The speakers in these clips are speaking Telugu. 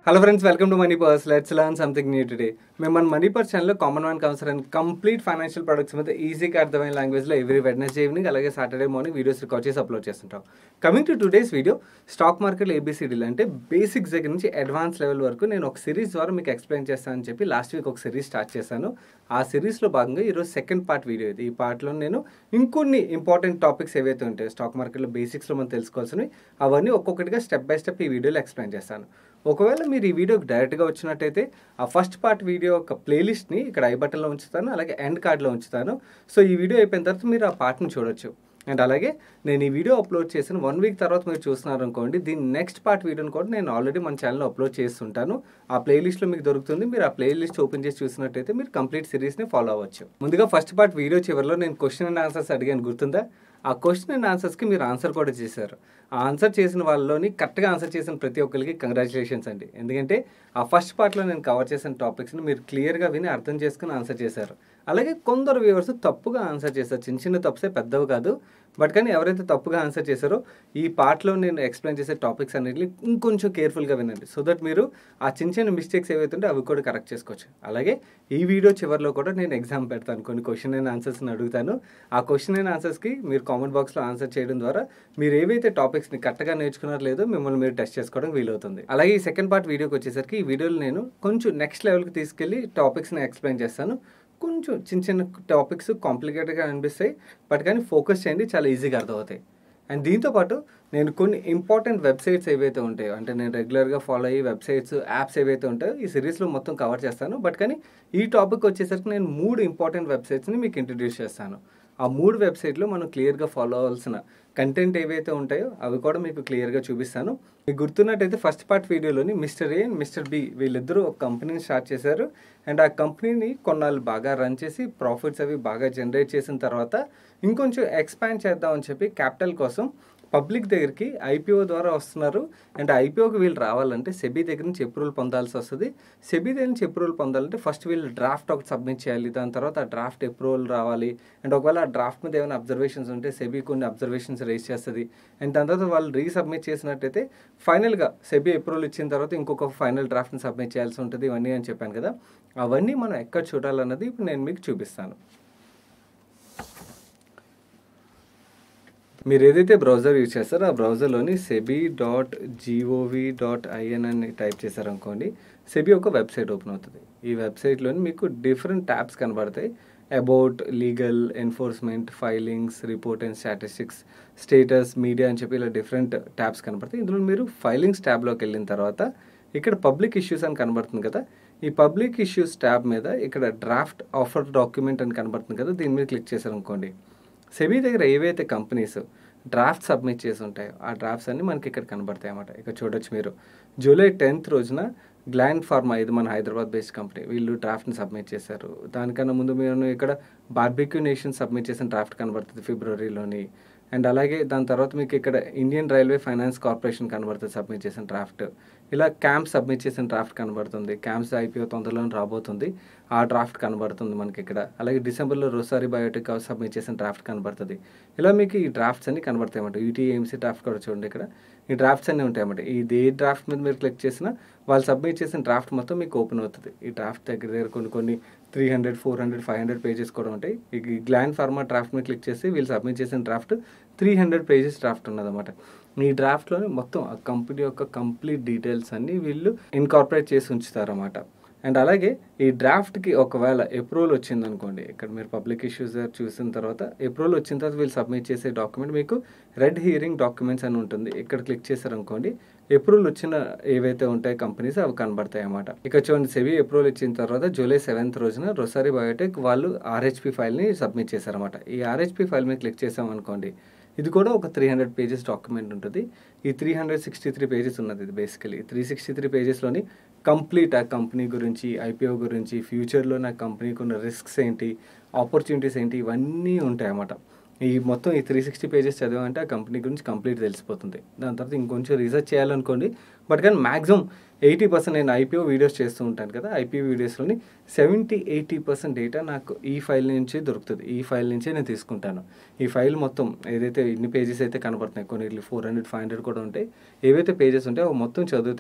hello friends welcome to money purse let's learn something new today మేము మన మనీ పర్స్ ఛానల్లో కామన్ మ్యాన్ కౌన్సర్ అండ్ కంప్లీట్ ఫైనాన్షియల్ ప్రొడక్ట్స్ మీద ఈజీగా అర్థమైన లాంగ్వేజ్లో ఎవ్రీ వెడ్నెస్డే ఈవినింగ్ అలాగే సాటర్డే మార్నింగ్ వీడియోస్ రికార్డ్ చేసి అప్లోడ్ చేస్తుంటాం coming to today's video stock మార్కెట్లో ఏబిసిడీలు అంటే బేసిక్స్ దగ్గర నుంచి అడ్వాన్స్ లెవెల్ వరకు నేను ఒక సిరీస్ ద్వారా మీకు ఎక్స్ప్లెయిన్ చేస్తానని చెప్పి లాస్ట్ వీక్ ఒక సిరీస్ స్టార్ట్ చేశాను ఆ సిరీస్లో భాగంగా ఈరోజు సెకండ్ పార్ట్ వీడియో ఇది ఈ పార్ట్లో నేను ఇంకొన్ని ఇంపార్టెంట్ టాపిక్స్ ఏవైతే ఉంటాయో స్టాక్ మార్కెట్లో బేసిక్స్లో మనం తెలుసుకోవాల్సినవి అవన్నీ ఒక్కొక్కటిగా స్టెప్ బై స్టెప్ ఈ వీడియోలో ఎక్స్ప్లెయిన్ చేస్తాను ఒకవేళ మీరు ఈ వీడియోకి డైరెక్ట్గా వచ్చినట్టయితే ఆ ఫస్ట్ పార్ట్ వీడియో యొక్క ప్లేలిస్ట్ని ఇక్కడ ఐ బటన్లో ఉంచుతాను అలాగే ఎండ్ కార్డ్లో ఉంచుతాను సో ఈ వీడియో అయిపోయిన తర్వాత మీరు ఆ పార్ట్ని చూడొచ్చు అండ్ అలాగే నేను ఈ వీడియో అప్లోడ్ చేసిన వన్ వీక్ తర్వాత మీరు చూస్తున్నారు అనుకోండి దీని నెక్స్ట్ పార్ట్ వీడియోని కూడా నేను ఆల్రెడీ మన ఛానల్లో అప్లోడ్ చేస్తుంటాను ఆ ప్లేలిస్ట్లో మీకు దొరుకుతుంది మీరు ఆ ప్లేలిస్ట్ ఓపెన్ చేసి చూసినట్టయితే మీరు కంప్లీట్ సిరీస్ని ఫాలో అవ్వచ్చు ముందుగా ఫస్ట్ పార్ట్ వీడియో చివరిలో నేను క్వశ్చన్ అండ్ ఆన్సర్స్ అడిగాను గుర్తుందా ఆ క్వశ్చన్ అండ్ ఆన్సర్స్కి మీరు ఆన్సర్ కూడా చేశారు ఆ ఆన్సర్ చేసిన వాళ్ళలోని కరెక్ట్గా ఆన్సర్ చేసిన ప్రతి ఒక్కరికి కంగ్రాచులేషన్స్ అండి ఎందుకంటే ఆ ఫస్ట్ పార్ట్లో నేను కవర్ చేసిన టాపిక్స్ని మీరు క్లియర్గా విని అర్థం చేసుకుని ఆన్సర్ చేశారు అలాగే కొందరు వ్యూవర్స్ తప్పుగా ఆన్సర్ చేశారు చిన్న చిన్న తప్పుసే పెద్దవి కాదు బట్ కానీ ఎవరైతే తప్పుగా ఆన్సర్ చేశారో ఈ పార్ట్లో నేను ఎక్స్ప్లెయిన్ చేసే టాపిక్స్ అన్నిటిని ఇంకొంచెం కేర్ఫుల్గా వినండి సో దట్ మీరు ఆ చిన్న చిన్న మిస్టేక్స్ ఏవైతే ఉంటే అవి కూడా కరెక్ట్ చేసుకోవచ్చు అలాగే ఈ వీడియో చివరిలో కూడా నేను ఎగ్జామ్ పెడతాను కొన్ని క్వశ్చన్ అండ్ ఆన్సర్స్ని అడుగుతాను ఆ క్వశ్చన్ అండ్ ఆన్సర్స్కి మీరు కామెంట్ బాక్స్లో ఆన్సర్ చేయడం ద్వారా మీరు ఏవైతే టాపిక్స్ని కరెక్ట్గా నేర్చుకున్నారో లేదో మిమ్మల్ని మీరు టెస్ట్ చేసుకోవడం వీలవుతుంది అలాగే ఈ సెకండ్ పార్ట్ వీడియోకి వచ్చేసరికి ఈ వీడియోలో నేను కొంచెం నెక్స్ట్ లెవెల్కి తీసుకెళ్ళి టాపిక్స్ని ఎక్స్ప్లెయిన్ చేస్తాను కొంచెం చిన్న చిన్న టాపిక్స్ కాంప్లికేటెడ్గా అనిపిస్తాయి బట్ కానీ ఫోకస్ చేయండి చాలా ఈజీగా అర్థమవుతాయి అండ్ దీంతోపాటు నేను కొన్ని ఇంపార్టెంట్ వెబ్సైట్స్ ఏవైతే ఉంటాయో అంటే నేను రెగ్యులర్గా ఫాలో అయ్యే వెబ్సైట్స్ యాప్స్ ఏవైతే ఉంటాయో ఈ సిరీస్లో మొత్తం కవర్ చేస్తాను బట్ కానీ ఈ టాపిక్ వచ్చేసరికి నేను మూడు ఇంపార్టెంట్ వెబ్సైట్స్ని మీకు ఇంట్రడ్యూస్ చేస్తాను ఆ మూడు వెబ్సైట్లో మనం క్లియర్గా ఫాలో అవ్వాల్సిన కంటెంట్ ఏవైతే ఉంటాయో అవి కూడా మీకు క్లియర్గా చూపిస్తాను మీకు గుర్తున్నట్టయితే ఫస్ట్ పార్ట్ వీడియోలోని mister A and mister B వీళ్ళిద్దరూ ఒక కంపెనీని స్టార్ట్ చేశారు అండ్ ఆ కంపెనీని కొన్నాళ్ళు బాగా రన్ చేసి ప్రాఫిట్స్ అవి బాగా జనరేట్ చేసిన తర్వాత ఇంకొంచెం ఎక్స్పాండ్ చేద్దామని చెప్పి క్యాపిటల్ కోసం పబ్లిక్ దగ్గరికి ఐపీఓ ద్వారా వస్తున్నారు అండ్ ఐపీఓకి వీళ్ళు రావాలంటే సెబీ దగ్గర నుంచి అప్రూవల్ పొందాల్సి వస్తుంది సెబీ దగ్గర నుంచి అప్రూవల్ పొందాలంటే ఫస్ట్ వీళ్ళు డ్రాఫ్ట్ ఒకటి సబ్మిట్ చేయాలి దాని తర్వాత ఆ డ్రాఫ్ట్ అప్రూవల్ రావాలి అండ్ ఒకవేళ ఆ డ్రాఫ్ట్ మీద ఏమైనా అబ్జర్వేషన్స్ ఉంటే సెబీ కొన్ని అబ్జర్వేషన్స్ రేస్ చేస్తుంది అండ్ దాని తర్వాత వాళ్ళు రీసబ్మిట్ చేసినట్టయితే ఫైనల్గా సెబీ అప్రూవల్ ఇచ్చిన తర్వాత ఇంకొక ఫైనల్ డ్రాఫ్ట్ని సబ్మిట్ చేయాల్సి ఉంటుంది ఇవన్నీ అని చెప్పాను కదా అవన్నీ మనం ఎక్కడ చూడాలన్నది ఇప్పుడు నేను మీకు చూపిస్తాను మీరు ఏదైతే బ్రౌజర్ యూజ్ చేస్తారో ఆ బ్రౌజర్లోని SEBI dot G O V dot I N అని టైప్ చేశారనుకోండి సెబీ ఒక వెబ్సైట్ ఓపెన్ అవుతుంది ఈ వెబ్సైట్లోని మీకు డిఫరెంట్ ట్యాబ్స్ కనబడతాయి about legal enforcement filings report and statistics status media అని చెప్పి ఇలా డిఫరెంట్ ట్యాబ్స్ కనబడతాయి ఇందులో మీరు ఫైలింగ్స్ ట్యాబ్లోకి వెళ్ళిన తర్వాత ఇక్కడ పబ్లిక్ ఇష్యూస్ అని కనబడుతుంది కదా ఈ పబ్లిక్ ఇష్యూస్ ట్యాబ్ మీద ఇక్కడ డ్రాఫ్ట్ ఆఫర్ డాక్యుమెంట్ అని కనబడుతుంది కదా దీని మీద క్లిక్ చేశారనుకోండి సెబీ దగ్గర ఏవైతే కంపెనీస్ డ్రాఫ్ట్ సబ్మిట్ చేసి ఉంటాయో ఆ డ్రాఫ్ట్స్ అన్ని మనకి ఇక్కడ కనబడతాయి అన్నమాట ఇక్కడ చూడొచ్చు మీరు జూలై టెన్త్ రోజున గ్లాండ్ ఫార్మా ఇది మన హైదరాబాద్ బేస్డ్ కంపెనీ వీళ్ళు డ్రాఫ్ట్ని సబ్మిట్ చేశారు దానికన్నా ముందు మేము ఇక్కడ బార్బిక్యూ నేషన్ సబ్మిట్ చేసిన డ్రాఫ్ట్ కనబడుతుంది ఫిబ్రవరిలోని అండ్ అలాగే దాని తర్వాత మీకు ఇక్కడ ఇండియన్ రైల్వే ఫైనాన్స్ కార్పొరేషన్ కనబడుతుంది సబ్మిట్ చేసిన డ్రాఫ్ట్ ఇలా క్యాంప్ సబ్మిట్ చేసిన డ్రాఫ్ట్ కనబడుతుంది క్యాంప్స్ ఐపీఓ తొందరలో రాబోతుంది ఆ డ్రాఫ్ట్ కనబడుతుంది మనకి ఇక్కడ అలాగే డిసెంబర్లో రోసారి బయోటెక్ సబ్మిట్ చేసిన డ్రాఫ్ట్ కనబడుతుంది ఇలా మీకు ఈ డ్రాఫ్ట్స్ అన్ని కనబడతాయి అన్నమాట యూటీఎంసీ డ్రాఫ్ట్ కూడా చూడండి ఇక్కడ ఈ డ్రాఫ్ట్స్ అన్నీ ఉంటాయి అన్నమాట ఇది ఏ డ్రాఫ్ట్ మీద మీరు క్లిక్ చేసినా వాళ్ళు సబ్మిట్ చేసిన డ్రాఫ్ట్ మొత్తం మీకు ఓపెన్ అవుతుంది ఈ డ్రాఫ్ట్ దగ్గర దగ్గర కొన్ని కొన్ని three hundred four hundred five hundred pages కూడా ఉంటాయి ఈ గ్లాండ్ ఫార్మా డ్రాఫ్ట్ మీద క్లిక్ చేసి వీళ్ళు సబ్మిట్ చేసిన draft three hundred pages draft ఉన్నదన్నమాట ఈ డ్రాఫ్ట్లోనే మొత్తం ఆ కంపెనీ యొక్క కంప్లీట్ డీటెయిల్స్ అన్నీ వీళ్ళు ఇన్కార్పొరేట్ చేసి ఉంచుతారన్నమాట అండ్ అలాగే ఈ డ్రాఫ్ట్కి ఒకవేళ అప్రూవల్ వచ్చింది అనుకోండి ఇక్కడ మీరు పబ్లిక్ ఇష్యూస్ చూసిన తర్వాత అప్రూవల్ వచ్చిన తర్వాత వీళ్ళు సబ్మిట్ చేసే డాక్యుమెంట్ మీకు రెడ్ హియరింగ్ డాక్యుమెంట్స్ అని ఉంటుంది ఇక్కడ క్లిక్ చేశారనుకోండి అప్రూవల్ వచ్చిన ఏవైతే ఉంటాయి కంపెనీస్ అవి కనబడతాయి అన్నమాట ఇక చూడండి సెవీ అప్రూవల్ ఇచ్చిన తర్వాత జూలై సెవెంత్ రోజున రొసారి బయోటెక్ వాళ్ళు ఆర్హెచ్పి ఫైల్ని సబ్మిట్ చేశారన్నమాట ఈ ఆర్హెచ్పి ఫైల్ మీద క్లిక్ చేసామనుకోండి ఇది కూడా ఒక త్రీ హండ్రెడ్ పేజెస్ డాక్యుమెంట్ ఉంటుంది ఈ three hundred sixty three pages ఉన్నది ఇది బేసికలీ త్రీ సిక్స్టీ త్రీ పేజెస్లోని కంప్లీట్ ఆ కంపెనీ గురించి ఐపీఓ గురించి ఫ్యూచర్లో నా కంపెనీకి ఉన్న రిస్క్స్ ఏంటి ఆపర్చునిటీస్ ఏంటి ఇవన్నీ ఉంటాయి అన్నమాట ఈ మొత్తం ఈ త్రీ సిక్స్టీ పేజెస్ చదివామంటే ఆ కంపెనీ గురించి కంప్లీట్ తెలిసిపోతుంది దాని తర్వాత ఇంకొంచెం రీసెర్చ్ చేయాలనుకోండి బట్ కానీ మ్యాక్సిమం ఎయిటీ పర్సెంట్ నేను ఐపీఓ వీడియోస్ చేస్తూ ఉంటాను కదా ఐపీఓ వీడియోస్లోని సెవెంటీ ఎయిటీ పర్సెంట్ డేటా నాకు ఈ ఫైల్ నుంచి దొరుకుతుంది ఈ ఫైల్ నుంచే నేను తీసుకుంటాను ఈ ఫైల్ మొత్తం ఏదైతే ఇన్ని పేజెస్ అయితే కనబడుతున్నాయి కొన్ని ఫోర్ హండ్రెడ్ ఫైవ్ హండ్రెడ్ కూడా ఉంటాయి ఏవైతే పేజెస్ ఉంటాయో అవి మొత్తం చదివితే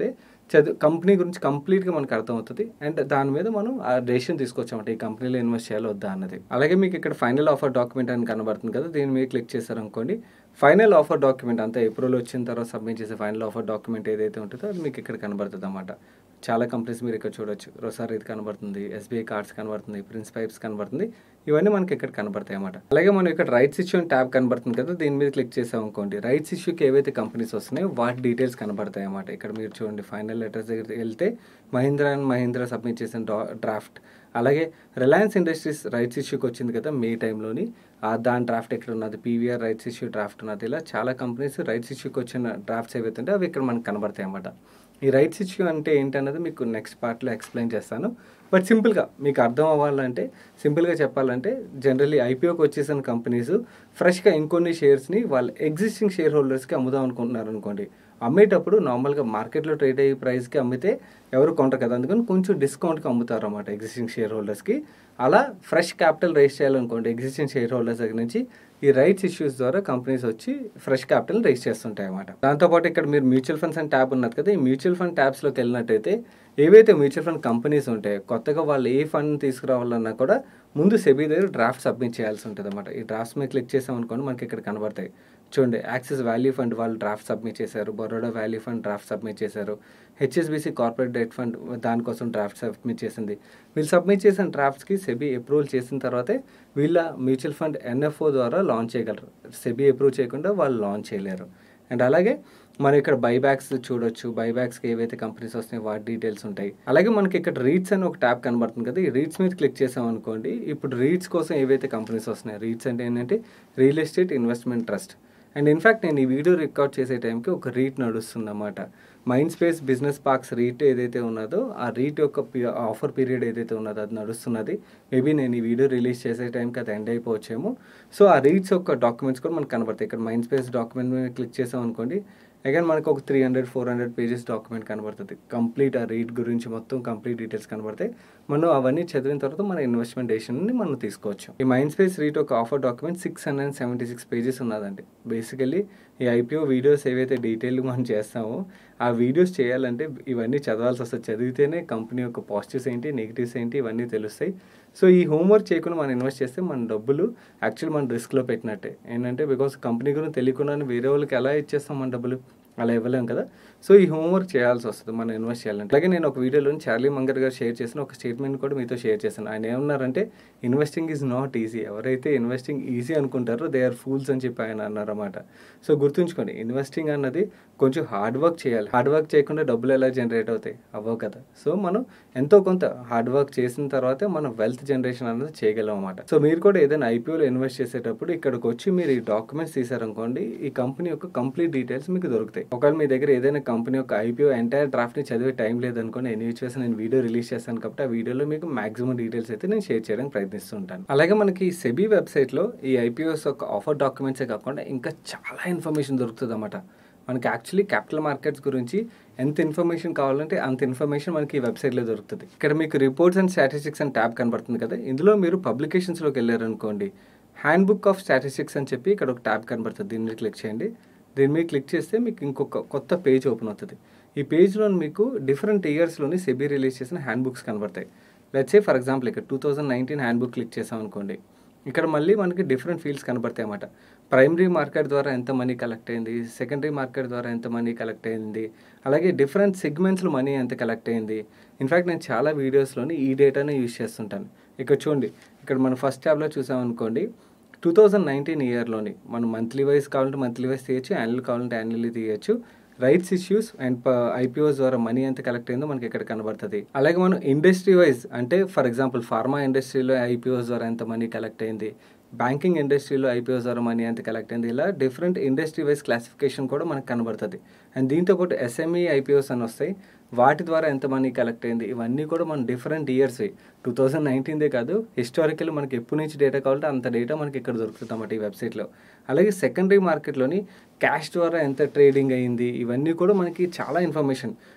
చదువు కంపెనీ గురించి కంప్లీట్గా మనకు అర్థమవుతుంది అండ్ దాని మీద మనం ఆ డెసిషన్ తీసుకోవచ్చామంట ఈ కంపెనీలో ఇన్వెస్ట్ చేయాలో వద్దా అన్నది అలాగే మీకు ఇక్కడ ఫైనల్ ఆఫర్ డాక్యుమెంట్ అని కనబడుతుంది కదా దీని మీద క్లిక్ చేశారనుకోండి ఫైనల్ ఆఫర్ డాక్యుమెంట్ అంతా ఏప్రిల్ వచ్చిన తర్వాత సబ్మిట్ చేసే ఫైనల్ ఆఫర్ డాక్యుమెంట్ ఏదైతే ఉంటుందో అది మీకు ఇక్కడ కనబడుతుంది అన్నమాట చాలా కంపెనీస్ మీరు ఇక్కడ చూడొచ్చు రొసార్ ఇది కనబడుతుంది ఎస్బీఐ కార్డ్స్ కనబడుతుంది ప్రిన్స్ పైప్స్ కనబడుతుంది ఇవన్నీ మనకి ఇక్కడ కనబడతాయి అన్నమాట అలాగే మనం ఇక్కడ రైట్స్ ఇష్యూ అని ట్యాబ్ కనబడుతుంది కదా దీని మీద క్లిక్ చేసాం అనుకోండి రైట్స్ ఇష్యూకి ఏవైతే కంపెనీస్ వస్తున్నాయో వాటి డీటెయిల్స్ కనబడతాయి అన్నమాట ఇక్కడ మీరు చూడండి ఫైనల్ లెటర్స్ దగ్గరికి వెళ్తే మహీంద్రా అండ్ మహీంద్రా సబ్మిట్ చేసిన డ్రాఫ్ట్ అలాగే రిలయన్స్ ఇండస్ట్రీస్ రైట్స్ ఇష్యూకి వచ్చింది కదా మే టైంలోని దాని డ్రాఫ్ట్ ఎక్కడ ఉన్నది పీవీఆర్ రైట్స్ ఇష్యూ డ్రాఫ్ట్ ఉన్నది ఇలా చాలా కంపెనీస్ రైట్స్ ఇష్యూకి వచ్చిన డ్రాఫ్ట్స్ ఏవైతే ఉంటే అవి ఇక్కడ మనకు కనబడతాయి అన్నమాట ఈ రైట్స్ ఇష్యూ అంటే ఏంటన్నది మీకు నెక్స్ట్ పార్ట్లో ఎక్స్ప్లెయిన్ చేస్తాను బట్ సింపుల్గా మీకు అర్థం అవ్వాలంటే సింపుల్గా చెప్పాలంటే జనరల్లీ ఐపీఓకి వచ్చేసిన కంపెనీస్ ఫ్రెష్గా ఇంకొన్ని షేర్స్ని వాళ్ళ ఎగ్జిస్టింగ్ షేర్ హోల్డర్స్కి అమ్ముదాం అనుకుంటున్నారు అనుకోండి అమ్మేటప్పుడు నార్మల్గా మార్కెట్లో ట్రేడ్ అయ్యే ప్రైస్కి అమ్మితే ఎవరు కొంటారు కదా అందుకని కొంచెం డిస్కౌంట్కి అమ్ముతారు అన్నమాట ఎగ్జిస్టింగ్ షేర్ హోల్డర్స్కి అలా ఫ్రెష్ క్యాపిటల్ రేస్ చేయాలనుకోండి ఎగ్జిస్టింగ్ షేర్ హోల్డర్స్ దగ్గర నుంచి ఈ రైట్స్ ఇష్యూస్ ద్వారా కంపెనీస్ వచ్చి ఫ్రెష్ క్యాపిటల్ రేస్ చేస్తుంటాయి అన్నమాట దాంతోపాటు ఇక్కడ మీరు మ్యూచువల్ ఫండ్స్ అండ్ ట్యాబ్ ఉన్నది కదా ఈ మ్యూచువల్ ఫండ్ ట్యాబ్స్లోకి వెళ్ళినట్టయితే ఏవైతే మ్యూచువల్ ఫండ్ కంపెనీస్ ఉంటాయో కొత్తగా వాళ్ళు ఏ ఫండ్ తీసుకురావాలన్నా కూడా ముందు సెబీ దగ్గర డ్రాఫ్ట్ సబ్మిట్ చేయాల్సి ఉంటుంది అనమాట ఈ డ్రాఫ్ట్స్ మీద క్లిక్ చేసాం అనుకోండి మనకి ఇక్కడ కనబడతాయి చూడండి యాక్సిస్ వాల్యూ ఫండ్ వాళ్ళు డ్రాఫ్ట్ సబ్మిట్ చేశారు Baroda value fund draft submit చేశారు హెచ్ఎస్బిసి కార్పొరేట్ డెట్ ఫండ్ దానికోసం డ్రాఫ్ట్ సబ్మిట్ చేసింది వీళ్ళు సబ్మిట్ చేసిన డ్రాఫ్ట్స్కి సెబీ అప్రూవల్ చేసిన తర్వాతే వీళ్ళ మ్యూచువల్ ఫండ్ ఎన్ఎఫ్ఓ ద్వారా లాంచ్ చేయగలరు సెబీ అప్రూవ్ చేయకుండా వాళ్ళు లాంచ్ చేయలేరు అండ్ అలాగే మనం ఇక్కడ బైబ్యాక్స్ చూడొచ్చు బైబ్యాక్స్కి ఏవైతే కంపెనీస్ వస్తున్నాయో వాటి డీటెయిల్స్ ఉంటాయి అలాగే మనకి ఇక్కడ రీట్స్ అని ఒక ట్యాబ్ కనబడుతుంది కదా ఈ రీట్స్ మీద క్లిక్ చేసాం అనుకోండి ఇప్పుడు రీట్స్ కోసం ఏవైతే కంపెనీస్ వస్తున్నాయి రీట్స్ అంటే ఏంటంటే real estate investment trust and in fact నేను ఈ వీడియో రికార్డ్ చేసే టైంకి ఒక రీట్ నడుస్తుంది అన్నమాట Mind Space Business Parks REIT ఏదైతే ఉన్నదో ఆ రీట్ యొక్క ఆఫర్ పీరియడ్ ఏదైతే ఉన్నదో అది నడుస్తున్నది మేబీ నేను ఈ వీడియో రిలీజ్ చేసే టైంకి అది ఎండ్ అయిపోవచ్చేమో సో ఆ రీట్స్ యొక్క డాక్యుమెంట్స్ కూడా మనకు కనబడతాయి ఇక్కడ మైండ్ స్పేస్ డాక్యుమెంట్ మీద క్లిక్ చేసాం అనుకోండి అగైన్ మనకు ఒక three hundred four hundred pages document కనబడుతుంది కంప్లీట్ ఆ రీడ్ గురించి మొత్తం కంప్లీట్ డీటెయిల్స్ కనబడతాయి మనం అవన్నీ చదివిన తర్వాత మన ఇన్వెస్ట్మెంట్ డెసిషన్ని మనం తీసుకోవచ్చు ఈ మైండ్ స్పేస్ రీట్ ఒక offer document six hundred and seventy six pages ఉన్నదండి బేసికల్లీ ఈ ఐపీఓ వీడియోస్ ఏవైతే డీటెయిల్గా మనం చేస్తామో ఆ వీడియోస్ చేయాలంటే ఇవన్నీ చదవాల్సి వస్తుంది చదివితేనే కంపెనీ యొక్క పాజిటివ్స్ ఏంటి నెగిటివ్స్ ఏంటి ఇవన్నీ తెలుస్తాయి సో ఈ హోంవర్క్ చేయకుండా మనం ఇన్వెస్ట్ చేస్తే మన డబ్బులు యాక్చువల్ మన రిస్క్లో పెట్టినట్టే ఏంటంటే బికాస్ కంపెనీ గురించి తెలియకుండానే వేరే వాళ్ళకి ఎలా ఇచ్చేస్తాం మన డబ్బులు అలా ఇవ్వలేం కదా సో ఈ హోంవర్క్ చేయాల్సి వస్తుంది మనం ఇన్వెస్ట్ చేయాలంటే అలాగే నేను ఒక వీడియోలో చార్లీ మంగర్ గారు షేర్ చేసిన ఒక స్టేట్మెంట్ కూడా మీతో షేర్ చేశాను ఆయన ఏమన్నారంటే ఇన్వెస్టింగ్ ఈజ్ నాట్ ఈజీ ఎవరైతే ఇన్వెస్టింగ్ ఈజీ అనుకుంటారో దే ఆర్ ఫూల్స్ అని చెప్పి ఆయన అన్నారన్నమాట సో గుర్తుంచుకోండి ఇన్వెస్టింగ్ అన్నది కొంచెం హార్డ్ వర్క్ చేయాలి హార్డ్ వర్క్ చేయకుండా డబ్బులు ఎలా జనరేట్ అవుతాయి అవ్వవు కదా సో మనం ఎంతో కొంత హార్డ్ వర్క్ చేసిన తర్వాతే మనం వెల్త్ జనరేషన్ అనేది చేయగలం అన్నమాట సో మీరు కూడా ఏదైనా ఐపీఓలో ఇన్వెస్ట్ చేసేటప్పుడు ఇక్కడికి వచ్చి మీరు ఈ డాక్యుమెంట్స్ తీసారనుకోండి ఈ కంపెనీ యొక్క కంప్లీట్ డీటెయిల్స్ మీకు దొరుకుతాయి ఒకవేళ మీ దగ్గర ఏదైనా కంపెనీ యొక్క ఐపీఓ ఎంటైర్ డ్రాఫ్ట్ ని చదివే టైం లేదనుకోండి ఎన్ని చేసి నేను వీడియో రిలీజ్ చేస్తాను కాబట్టి ఆ వీడియోలో మీకు మాక్సిమం డీటెయిల్స్ అయితే నేను షేర్ చేయడానికి ప్రయత్నిస్తూ ఉంటాను అలాగే మనకి సెబీ వెబ్సైట్లో ఈ ఐపీఓస్ యొక్క ఆఫర్ డాక్యుమెంట్సే కాకుండా ఇంకా చాలా ఇన్ఫర్మేషన్ దొరుకుతుంది అన్నమాట మనకి యాక్చువల్లీ క్యాపిటల్ మార్కెట్స్ గురించి ఎంత ఇన్ఫర్మేషన్ కావాలంటే అంత ఇన్ఫర్మేషన్ మనకి ఈ వెబ్సైట్లో దొరుకుతుంది ఇక్కడ మీకు reports and statistics and tab కనబడుతుంది కదా ఇందులో మీరు పబ్లికేషన్స్లోకి వెళ్ళారనుకోండి హ్యాండ్ బుక్ ఆఫ్ స్టాటిస్టిక్స్ అని చెప్పి ఇక్కడ ఒక ట్యాబ్ కనబడుతుంది దీని మీద క్లిక్ చేయండి దీని మీద క్లిక్ చేస్తే మీకు ఇంకొక కొత్త పేజ్ ఓపెన్ అవుతుంది ఈ పేజ్లో మీకు డిఫరెంట్ ఇయర్స్లోని సెబీ రిలీజ్ చేసిన హ్యాండ్ బుక్స్ కనబడతాయి లెట్సే ఫర్ ఎగ్జాంపుల్ ఇక్కడ two thousand nineteen handbook click చేసాం అనుకోండి ఇక్కడ మళ్ళీ మనకి డిఫరెంట్ ఫీల్డ్స్ కనబడతాయి అన్నమాట ప్రైమరీ మార్కెట్ ద్వారా ఎంత మనీ కలెక్ట్ అయింది సెకండరీ మార్కెట్ ద్వారా ఎంత మనీ కలెక్ట్ అయింది అలాగే డిఫరెంట్ సెగ్మెంట్స్లో మనీ ఎంత కలెక్ట్ అయింది ఇన్ఫ్యాక్ట్ నేను చాలా వీడియోస్లోని ఈ డేటానే యూజ్ చేస్తుంటాను ఇక్కడ చూడండి ఇక్కడ మనం ఫస్ట్ ట్యాబ్లో చూసామనుకోండి టూ థౌజండ్ నైన్టీన్ ఇయర్లోని మనం మంత్లీ వైజ్ కావాలంటే మంత్లీ వైజ్ తీయచ్చు యాన్యువల్ కావాలంటే యాన్యువల్లీ తీయచ్చు రైట్స్ ఇష్యూస్ అండ్ ఐపీఓస్ ద్వారా మనీ ఎంత కలెక్ట్ అయిందో మనకి ఇక్కడ కనబడుతుంది అలాగే మనం ఇండస్ట్రీ వైజ్ అంటే ఫర్ ఎగ్జాంపుల్ ఫార్మా ఇండస్ట్రీలో ఐపీఓస్ ద్వారా ఎంత మనీ కలెక్ట్ అయింది బ్యాంకింగ్ ఇండస్ట్రీలో ఐపీఓస్ ద్వారా మనీ ఎంత కలెక్ట్ అయింది ఇలా డిఫరెంట్ ఇండస్ట్రీ వైజ్ క్లాసిఫికేషన్ కూడా మనకు కనబడుతుంది అండ్ దీంతో పాటు ఎస్ఎంఈ ఐపీఓస్ అని వస్తాయి వాటి ద్వారా ఎంత మనీ కలెక్ట్ అయింది ఇవన్నీ కూడా మన డిఫరెంట్ ఇయర్స్ టూ థౌజండ్ నైన్టీన్దే కాదు హిస్టారికల్ మనకి ఎప్పటి నుంచి డేటా కావాలంటే అంత డేటా మనకి ఇక్కడ దొరుకుతుంది అన్నమాట ఈ వెబ్సైట్లో అలాగే సెకండరీ మార్కెట్లోని క్యాష్ ద్వారా ఎంత ట్రేడింగ్ అయింది ఇవన్నీ కూడా మనకి చాలా ఇన్ఫర్మేషన్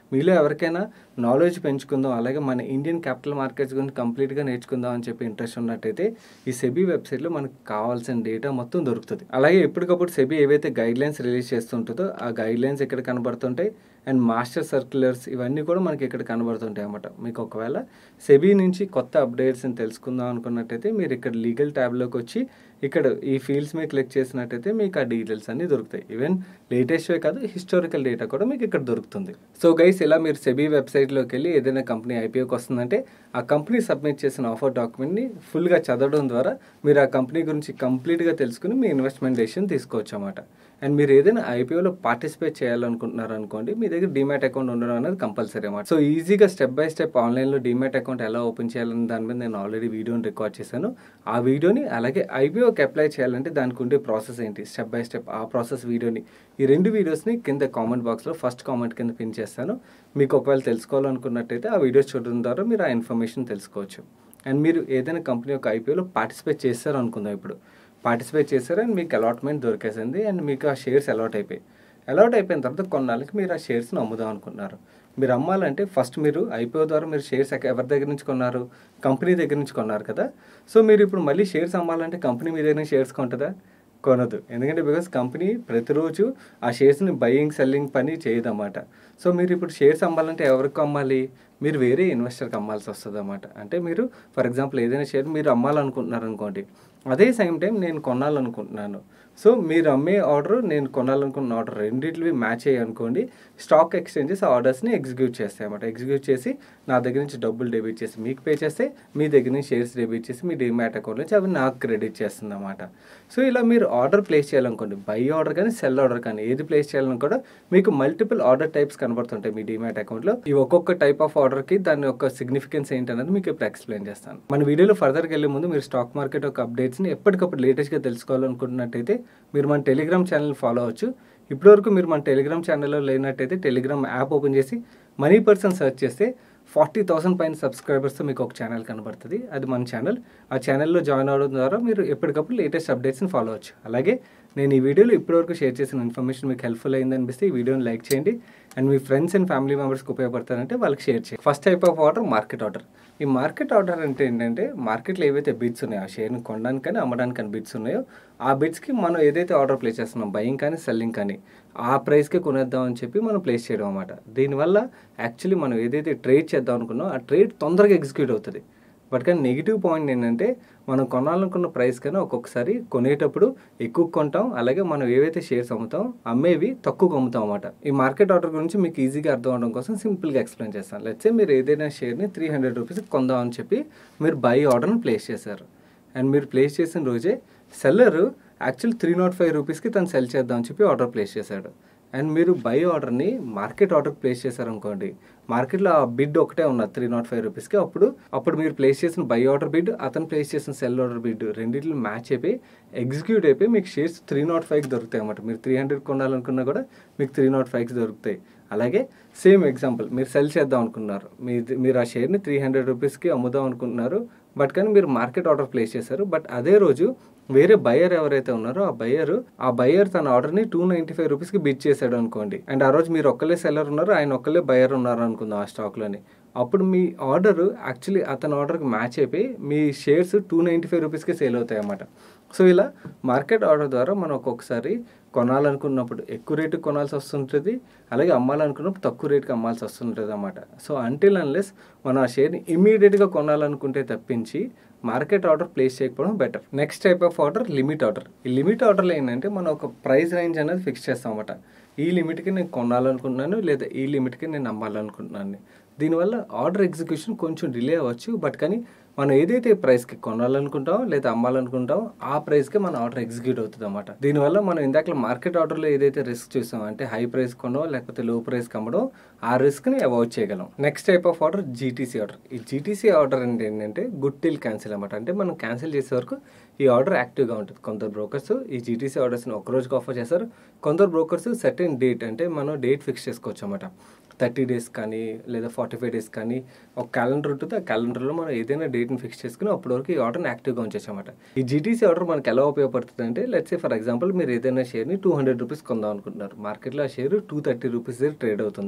మీలో ఎవరికైనా నాలెడ్జ్ పెంచుకుందాం అలాగే మన ఇండియన్ క్యాపిటల్ మార్కెట్స్ గురించి కంప్లీట్గా నేర్చుకుందాం అని చెప్పి ఇంట్రెస్ట్ ఉన్నట్టయితే ఈ సెబీ వెబ్సైట్లో మనకు కావాల్సిన డేటా మొత్తం దొరుకుతుంది అలాగే ఎప్పటికప్పుడు సెబీ ఏవైతే గైడ్ లైన్స్ రిలీజ్ చేస్తుంటుందో ఆ గైడ్ లైన్స్ ఇక్కడ కనబడుతుంటాయి అండ్ మాస్టర్ సర్క్యులర్స్ ఇవన్నీ కూడా మనకి ఇక్కడ కనబడుతుంటాయి అన్నమాట మీకు ఒకవేళ సెబీ నుంచి కొత్త అప్డేట్స్ని తెలుసుకుందాం అనుకున్నట్టయితే మీరు ఇక్కడ లీగల్ ట్యాబ్లోకి వచ్చి ఇక్కడ ఈ ఫీల్డ్స్ మీద క్లిక్ చేసినట్టయితే మీకు ఆ డీటెయిల్స్ అన్ని దొరుకుతాయి ఈవెన్ లేటెస్ట్వే కాదు హిస్టారికల్ డేటా కూడా మీకు ఇక్కడ దొరుకుతుంది సో గైస్ ఇలా మీరు సెబీ వెబ్సైట్లోకి వెళ్ళి ఏదైనా కంపెనీ ఐపీఓకి వస్తుందంటే ఆ కంపెనీ సబ్మిట్ చేసిన ఆఫర్ డాక్యుమెంట్ని ఫుల్గా చదవడం ద్వారా మీరు ఆ కంపెనీ గురించి కంప్లీట్గా తెలుసుకుని మీ ఇన్వెస్ట్మెంట్ డెసిషన్ తీసుకోవచ్చు అన్నమాట అండ్ మీరు ఏదైనా ఐపీఓలో పార్టిసిపేట్ చేయాలనుకుంటున్నారు అనుకోండి మీ దగ్గర డిమాట్ అకౌంట్ ఉండడం అనేది కంపల్సరీ అన్నమాట సో ఈజీగా స్టెప్ బై స్టెప్ ఆన్లైన్లో డిమాట్ అకౌంట్ ఎలా ఓపెన్ చేయాలని దాని మీద నేను ఆల్రెడీ వీడియోని రికార్డ్ చేశాను ఆ వీడియోని అలాగే ఐపీఓకి అప్లై చేయాలంటే దానికి ఉండే ప్రాసెస్ ఏంటి స్టెప్ బై స్టెప్ ఆ ప్రాసెస్ వీడియోని ఈ రెండు వీడియోస్ని కింద కామెంట్ బాక్స్లో ఫస్ట్ కామెంట్ కింద పిన్ చేస్తాను మీకు ఒకవేళ తెలుసుకోవాలనుకున్నట్టయితే ఆ వీడియోస్ చూడడం ద్వారా మీరు ఆ ఇన్ఫర్మేషన్ తెలుసుకోవచ్చు అండ్ మీరు ఏదైనా కంపెనీ యొక్క ఐపీఓలో పార్టిసిపేట్ చేస్తారు అనుకుందాం ఇప్పుడు పార్టిసిపేట్ చేశారు అండ్ మీకు అలాట్మెంట్ దొరికేసింది అండ్ మీకు ఆ షేర్స్ అలాట్ అయిపోయి అలాట్ అయిపోయిన తర్వాత కొన్నాళ్ళకి మీరు ఆ షేర్స్ని అమ్ముదాం అనుకుంటున్నారు మీరు అమ్మాలంటే ఫస్ట్ మీరు ఐపీఓ ద్వారా మీరు షేర్స్ ఎవరి దగ్గర నుంచి కొన్నారు కంపెనీ దగ్గర నుంచి కొన్నారు కదా సో మీరు ఇప్పుడు మళ్ళీ షేర్స్ అమ్మాలంటే కంపెనీ మీ దగ్గర నుంచి షేర్స్ కొంటుందా కొనదు ఎందుకంటే బికాస్ కంపెనీ ప్రతిరోజు ఆ షేర్స్ని బయింగ్ సెల్లింగ్ పని చేయదన్నమాట సో మీరు ఇప్పుడు షేర్స్ అమ్మాలంటే ఎవరికి అమ్మాలి మీరు వేరే ఇన్వెస్టర్కి అమ్మాల్సి వస్తుంది అన్నమాట అంటే మీరు ఫర్ ఎగ్జాంపుల్ ఏదైనా షేర్ మీరు అమ్మాలనుకుంటున్నారు అనుకోండి అదే సేమ్ టైం నేను కొనాలనుకుంటున్నాను సో మీరు అమ్మే ఆర్డర్ నేను కొనాలనుకున్న ఆర్డర్ రెండింటివి మ్యాచ్ అయ్యి అనుకోండి స్టాక్ ఎక్స్చేంజెస్ ఆ ఆర్డర్స్ని ఎగ్జిక్యూట్ చేస్తాయి అన్నమాట ఎగ్జిక్యూట్ చేసి నా దగ్గర నుంచి డబ్బులు డెబిట్ చేసి మీకు పే చేస్తే మీ దగ్గర నుంచి షేర్స్ డెబిట్ చేసి మీ డిమాట్ అకౌంట్ నుంచి అవి నాకు క్రెడిట్ చేస్తుంది అన్నమాట సో ఇలా మీరు ఆర్డర్ ప్లేస్ చేయాలనుకోండి బై ఆర్డర్ కానీ సెల్ ఆర్డర్ కానీ ఏది ప్లేస్ చేయాలని కూడా మీకు మల్టిపుల్ ఆర్డర్ టైప్స్ కనబడుతుంటాయి మీ డిమాట్ అకౌంట్లో ఈ ఒక్కొక్క టైప్ ఆఫ్ ఆర్డర్కి దాని యొక్క సిగ్నిఫికెన్స్ ఏంటనేది మీకు ఇప్పుడు ఎక్స్ప్లెయిన్ చేస్తాను మన వీడియోలో ఫర్దర్కి వెళ్ళే ముందు మీరు స్టాక్ మార్కెట్ యొక్క అప్డేట్స్ని ఎప్పటికప్పుడు లేటెస్ట్గా తెలుసుకోవాలనుకుంటున్నట్టయితే మీరు మన టెలిగ్రామ్ ఛానల్ ఫాలో అవ్వచ్చు ఇప్పటివరకు మీరు మన టెలిగ్రామ్ ఛానల్లో లేనట్టయితే టెలిగ్రామ్ యాప్ ఓపెన్ చేసి మనీ పర్సన్ సెర్చ్ చేస్తే ఫార్టీ థౌసండ్ పైన సబ్స్క్రైబర్స్తో మీకు ఒక ఛానల్ కనబడుతుంది అది మన ఛానల్ ఆ ఛానల్లో జాయిన్ అవ్వడం ద్వారా మీరు ఎప్పటికప్పుడు లేటెస్ట్ అప్డేట్స్ని ఫాలో అవ్వచ్చు అలాగే నేను ఈ వీడియోలో ఇప్పటివరకు షేర్ చేసిన ఇన్ఫర్మేషన్ మీకు హెల్ప్ఫుల్ అయింది అనిపిస్తే ఈ వీడియోని లైక్ చేయండి అండ్ మీ ఫ్రెండ్స్ అండ్ ఫ్యామిలీ మెంబర్స్కి ఉపయోగపడతారంటే వాళ్ళకి షేర్ చేయండి first type of order market order ఈ మార్కెట్ ఆర్డర్ అంటే ఏంటంటే మార్కెట్లో ఏవైతే బిడ్స్ ఉన్నాయో ఆ షేర్ని కొనడానికి కానీ అమ్మడానికి కానీ బిడ్స్ ఉన్నాయో ఆ బిడ్స్కి మనం ఏదైతే ఆర్డర్ ప్లేస్ చేస్తున్నాం బయింగ్ కానీ సెల్లింగ్ కానీ ఆ ప్రైస్కే కొనేద్దాం అని చెప్పి మనం ప్లేస్ చేయడం అనమాట దీనివల్ల యాక్చువల్లీ మనం ఏదైతే ట్రేడ్ చేద్దాం అనుకున్నామో ఆ ట్రేడ్ తొందరగా ఎగ్జిక్యూట్ అవుతుంది బట్ కానీ నెగిటివ్ పాయింట్ ఏంటంటే మనం కొనాలనుకున్న ప్రైస్ కన్నా ఒక్కొక్కసారి కొనేటప్పుడు ఎక్కువ కొంటాం అలాగే మనం ఏవైతే షేర్స్ అమ్ముతాం అమ్మేవి తక్కువ అమ్ముతాం అన్నమాట ఈ మార్కెట్ ఆర్డర్ గురించి మీకు ఈజీగా అర్థం అవడం కోసం సింపుల్గా ఎక్స్ప్లెయిన్ చేస్తాను లెట్సే మీరు ఏదైనా షేర్ని త్రీ హండ్రెడ్ రూపీస్కి కొందాం అని చెప్పి మీరు బై ఆర్డర్ని ప్లేస్ చేశారు అండ్ మీరు ప్లేస్ చేసిన రోజే seller actual three naught five రూపీస్కి తను సెల్ చేద్దాం అని చెప్పి ఆర్డర్ ప్లేస్ చేశాడు అండ్ మీరు బై ఆర్డర్ని మార్కెట్ ఆర్డర్ ప్లేస్ చేశారనుకోండి మార్కెట్లో ఆ బిడ్ ఒకటే ఉన్నది త్రీ నాట్ ఫైవ్ రూపీస్కి అప్పుడు అప్పుడు మీరు ప్లేస్ చేసిన బై ఆర్డర్ బిడ్ అతను ప్లేస్ చేసిన సెల్ ఆర్డర్ బిడ్ రెండింటిలో మ్యాచ్ అయిపోయి ఎగ్జిక్యూట్ అయిపోయి మీకు షేర్స్ త్రీ నాట్ ఫైవ్కి దొరుకుతాయి అన్నమాట మీరు త్రీ హండ్రెడ్ కొనాలనుకున్నా కూడా మీకు త్రీ నాట్ ఫైవ్కి దొరుకుతాయి అలాగే సేమ్ ఎగ్జాంపుల్ మీరు సెల్ చేద్దాం అనుకున్నారు మీ మీరు ఆ షేర్ని త్రీ హండ్రెడ్ రూపీస్కి అమ్ముదాం అనుకుంటున్నారు బట్ కానీ మీరు మార్కెట్ ఆర్డర్ ప్లేస్ చేశారు బట్ అదే రోజు వేరే బయర్ ఎవరైతే ఉన్నారో ఆ బయర్ ఆ బయర్ తన ఆర్డర్ని టూ నైంటీ ఫైవ్ రూపీస్కి బిడ్ చేశాడు అనుకోండి అండ్ ఆ రోజు మీరు ఒక్కలే సెల్లర్ ఉన్నారు ఆయన ఒక్కలే బయర్ ఉన్నారు అనుకుందాం ఆ స్టాక్లోని అప్పుడు మీ ఆర్డర్ యాక్చువల్లీ అతని ఆర్డర్కి మ్యాచ్ అయిపోయి మీ షేర్స్ టూ నైంటీ ఫైవ్ రూపీస్కి సేల్ అవుతాయి అన్నమాట సో ఇలా మార్కెట్ ఆర్డర్ ద్వారా మనం ఒక్కొక్కసారి కొనాలనుకున్నప్పుడు ఎక్కువ రేటుకి కొనాల్సి వస్తుంటుంది అలాగే అమ్మాలనుకున్నప్పుడు తక్కువ రేటుకి అమ్మాల్సి వస్తుంటుంది అన్నమాట సో అంటిల్ అన్లెస్ మనం ఆ షేర్ని ఇమీడియట్గా కొనాలనుకుంటే తప్పించి మార్కెట్ ఆర్డర్ ప్లేస్ చేయకపోవడం better next type of order limit order ఈ లిమిట్ ఆర్డర్లో ఏంటంటే మనం ఒక ప్రైస్ రేంజ్ అనేది ఫిక్స్ చేస్తాం అన్నమాట ఈ లిమిట్కి నేను కొనాలనుకుంటున్నాను లేదా ఈ లిమిట్కి నేను అమ్మాలనుకుంటున్నాను దీనివల్ల ఆర్డర్ ఎగ్జిక్యూషన్ కొంచెం డిలే అవ్వచ్చు బట్ కానీ మనం ఏదైతే ప్రైస్కి కొనాలనుకుంటామో లేదా అమ్మాలనుకుంటామో ఆ ప్రైస్కి మన ఆర్డర్ ఎగ్జిక్యూట్ అవుతుంది అనమాట దీనివల్ల మనం ఇందాక మార్కెట్ ఆర్డర్లో ఏదైతే రిస్క్ చూసాం అంటే హై ప్రైస్ కొనడం లేకపోతే లో ప్రైస్ కమ్మడం ఆ రిస్క్ని అవాయిడ్ చేయగలం next type of order GTC order ఈ జీటీసీ ఆర్డర్ అంటే ఏంటంటే గుడ్ టిల్ క్యాన్సిల్ అనమాట అంటే మనం క్యాన్సిల్ చేసే వరకు ఈ ఆర్డర్ యాక్టివ్గా ఉంటుంది కొందరు బ్రోకర్స్ ఈ జీటీసీ ఆర్డర్స్ని ఒక రోజుకి ఆఫర్ చేస్తారు కొందరు బ్రోకర్స్ సర్టెన్ డేట్ అంటే మనం డేట్ ఫిక్స్ చేసుకోవచ్చు అనమాట థర్టీ డేస్ కానీ లేదా ఫార్టీ ఫైవ్ డేస్ కానీ ఒక క్యాలెండర్ ఉంటుంది ఆ క్యాలెండర్లో మనం ఏదైనా డేట్ని ఫిక్స్ చేసుకుని అప్పటి వరకు ఈ ఆర్డర్ని యాక్టివ్గా ఉంచేసామట ఈ జీటీసీ ఆర్డర్ మనకి ఎలా ఉపయోగపడుతుంది అంటే లెట్స్ సే ఫర్ ఎగ్జాంపుల్ మీరు ఏదైనా షేర్ని టూ హండ్రెడ్ రూపీస్ కొందాం అనుకుంటున్నారు మార్కెట్లో ఆ షేర్ టూ థర్టీ రూపీస్ దగ్గర ట్రేడ్ అవుతుంది